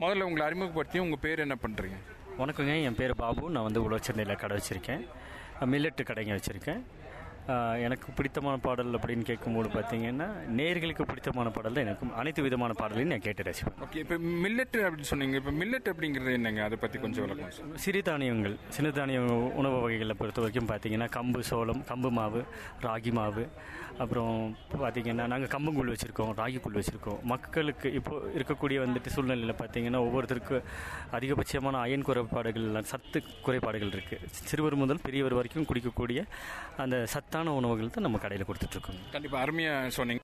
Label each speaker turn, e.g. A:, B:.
A: முதல்ல உங்களை அறிமுகப்படுத்தி உங்கள் பேர் என்ன பண்ணுறீங்க
B: வணக்கங்க என் பேர் பாபு நான் வந்து உழச்சந்தையில் கடை வச்சுருக்கேன் மில்லட்டு கடைங்க வச்சுருக்கேன் எனக்கு பிடித்தமான பாடல் அப்படின்னு கேட்கும்போது பார்த்தீங்கன்னா நேர்களுக்கு பிடித்தமான பாடல் தான் எனக்கு அனைத்து விதமான பாடலையும் நான் கேட்டு ரசிப்பேன்
A: ஓகே இப்போ மில்லட் அப்படின்னு சொன்னீங்க இப்போ மில்லட் அப்படிங்கிறது என்னங்க அதை பற்றி கொஞ்சம் விளக்கம் சொல்லுங்க.
B: சிறுதானியங்கள் சிறுதானிய உணவு வகைகளை பொறுத்த வரைக்கும் பார்த்தீங்கன்னா கம்பு சோளம் கம்பு மாவு ராகி மாவு அப்புறம் பார்த்தீங்கன்னா நாங்கள் கம்புங்கூழ் வச்சுருக்கோம் ராகி கூழ் வச்சுருக்கோம் மக்களுக்கு இப்போ இருக்கக்கூடிய வந்துட்டு சூழ்நிலையில் பார்த்தீங்கன்னா ஒவ்வொருத்தருக்கு அதிகபட்சமான அயன் குறைபாடுகள் சத்து குறைபாடுகள் இருக்குது சிறுவர் முதல் பெரியவர் வரைக்கும் குடிக்கக்கூடிய அந்த சத்தான உணவுகள் தான் நம்ம கடையில் கொடுத்துட்ருக்கோம்
A: கண்டிப்பாக அருமையாக சொன்னீங்க